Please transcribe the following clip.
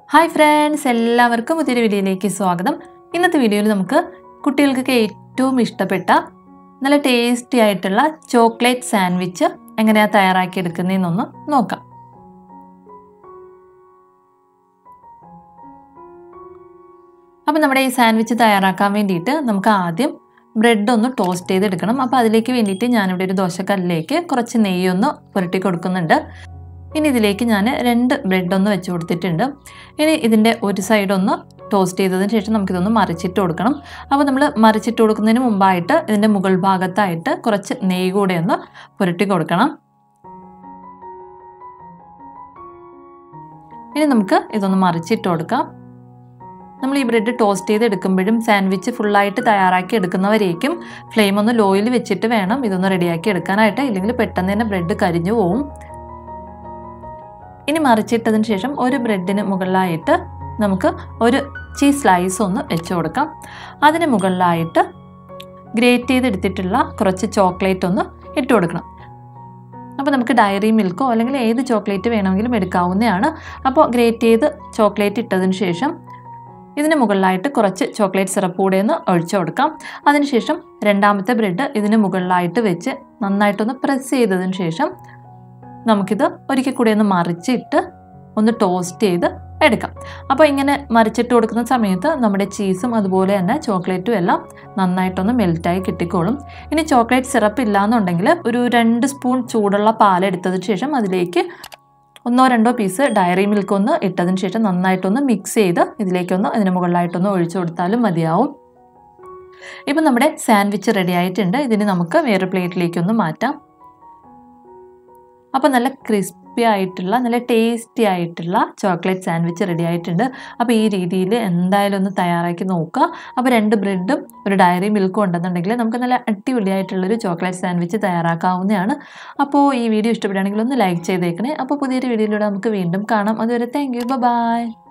hi friends എല്ലാവർക്കും പുതിയൊരു വീഡിയോയിലേക്ക് സ്വാഗതം ഇന്നത്തെ വീഡിയോയിൽ നമുക്ക് കുട്ടികൾക്കൊക്കെ ഏറ്റവും ഇഷ്ടപ്പെട്ട നല്ല ടേസ്റ്റി ആയിട്ടുള്ള ചോക്ലേറ്റ് സാൻഡ്വിച്ച് എങ്ങനെയാണ് തയ്യാറാക്കി എടുക്കുന്നതെന്നൊന്ന് നോക്കാം അപ്പോൾ നമ്മുടെ ഈ സാൻഡ്വിച്ച് തയ്യാറാക്കാൻ വേണ്ടിയിട്ട് നമുക്ക് ആദ്യം ബ്രെഡ് ഒന്ന് ടോസ്റ്റ് ചെയ്തെടുക്കണം അപ്പോൾ അതിലേക്ക് വേണ്ടിയിട്ട് ഞാനിവിടെ ഒരു ദോശക്കല്ലിലേക്ക് കുറച്ച് നെയ്യൊന്ന് പുരട്ടി കൊടുക്കുന്നുണ്ട് ഇനി ഇതിലേക്ക് ഞാൻ രണ്ട് ബ്രെഡ് ഒന്ന് വെച്ച് കൊടുത്തിട്ടുണ്ട് ഇനി ഇതിൻ്റെ ഒരു സൈഡ് ഒന്ന് ടോസ്റ്റ് ചെയ്തതിന് ശേഷം നമുക്കിതൊന്ന് മറിച്ചിട്ട് കൊടുക്കണം അപ്പോൾ നമ്മൾ മറിച്ചിട്ട് കൊടുക്കുന്നതിന് മുമ്പായിട്ട് ഇതിൻ്റെ മുകൾ ഭാഗത്തായിട്ട് കുറച്ച് നെയ്യ് കൂടെ ഒന്ന് പുരട്ടി കൊടുക്കണം ഇനി നമുക്ക് ഇതൊന്ന് മറിച്ചിട്ട് കൊടുക്കാം നമ്മൾ ഈ ബ്രെഡ് ടോസ്റ്റ് ചെയ്ത് എടുക്കുമ്പോഴും സാൻഡ്വിച്ച് ഫുള്ളായിട്ട് തയ്യാറാക്കി എടുക്കുന്നവരേക്കും ഫ്ലെയിം ഒന്ന് ലോയിൽ വെച്ചിട്ട് വേണം ഇതൊന്ന് റെഡിയാക്കി എടുക്കാനായിട്ട് ഇല്ലെങ്കിൽ പെട്ടെന്ന് തന്നെ ബ്രെഡ് കരിഞ്ഞു പോവും ഇനി മറിച്ചിട്ടതിന് ശേഷം ഒരു ബ്രെഡിന് മുകളിലായിട്ട് നമുക്ക് ഒരു ചീസ് സ്ലൈസ് ഒന്ന് വെച്ച് കൊടുക്കാം അതിന് മുകളിലായിട്ട് ഗ്രേറ്റ് ചെയ്തെടുത്തിട്ടുള്ള കുറച്ച് ചോക്ലേറ്റ് ഒന്ന് ഇട്ട് കൊടുക്കണം അപ്പോൾ നമുക്ക് ഡയറി മിൽക്കോ അല്ലെങ്കിൽ ഏത് ചോക്ലേറ്റ് വേണമെങ്കിലും എടുക്കാവുന്നതാണ് അപ്പോൾ ഗ്രേറ്റ് ചെയ്ത് ചോക്ലേറ്റ് ഇട്ടതിന് ശേഷം ഇതിന് മുകളിലായിട്ട് കുറച്ച് ചോക്ലേറ്റ് സിറപ്പ് കൂടെ ഒന്ന് ഒഴിച്ചു കൊടുക്കാം അതിനുശേഷം രണ്ടാമത്തെ ബ്രെഡ് ഇതിന് മുകളിലായിട്ട് വെച്ച് നന്നായിട്ടൊന്ന് പ്രസ് ചെയ്തതിന് ശേഷം നമുക്കിത് ഒരിക്കൽ കൂടി ഒന്ന് മറിച്ചിട്ട് ഒന്ന് ടോസ്റ്റ് ചെയ്ത് എടുക്കാം അപ്പോൾ ഇങ്ങനെ മറിച്ചിട്ട് കൊടുക്കുന്ന സമയത്ത് നമ്മുടെ ചീസും അതുപോലെ തന്നെ ചോക്ലേറ്റും എല്ലാം നന്നായിട്ടൊന്ന് മെൽറ്റായി കിട്ടിക്കോളും ഇനി ചോക്ലേറ്റ് സിറപ്പ് ഇല്ലാന്നുണ്ടെങ്കിൽ ഒരു രണ്ട് സ്പൂൺ ചൂടുള്ള പാലെടുത്തതിന് ശേഷം അതിലേക്ക് ഒന്നോ രണ്ടോ പീസ് ഡയറി മിൽക്ക് ഒന്ന് ഇട്ടതിന് ശേഷം നന്നായിട്ടൊന്ന് മിക്സ് ചെയ്ത് ഇതിലേക്കൊന്ന് അതിന് മുകളിലായിട്ടൊന്ന് ഒഴിച്ചു കൊടുത്താലും മതിയാവും ഇപ്പം നമ്മുടെ സാൻഡ്വിച്ച് റെഡി ആയിട്ടുണ്ട് ഇതിന് നമുക്ക് വേറെ പ്ലേറ്റിലേക്കൊന്ന് മാറ്റാം അപ്പോൾ നല്ല ക്രിസ്പി ആയിട്ടുള്ള നല്ല ടേസ്റ്റി ആയിട്ടുള്ള ചോക്ലേറ്റ് സാൻഡ്വിച്ച് റെഡി ആയിട്ടുണ്ട് അപ്പോൾ ഈ രീതിയിൽ എന്തായാലും ഒന്ന് തയ്യാറാക്കി നോക്കുക അപ്പോൾ രണ്ട് ബ്രെഡും ഒരു ഡയറി മിൽക്കും ഉണ്ടെന്നുണ്ടെങ്കിൽ നമുക്ക് നല്ല അടിപൊളിയായിട്ടുള്ളൊരു ചോക്ലേറ്റ് സാൻഡ്വിച്ച് തയ്യാറാക്കാവുന്നതാണ് അപ്പോൾ ഈ വീഡിയോ ഇഷ്ടപ്പെടുകയാണെങ്കിൽ ഒന്ന് ലൈക്ക് ചെയ്തേക്കണേ അപ്പോൾ പുതിയൊരു വീഡിയോയിലൂടെ നമുക്ക് വീണ്ടും കാണാം അതുവരെ താങ്ക് യു ബൈ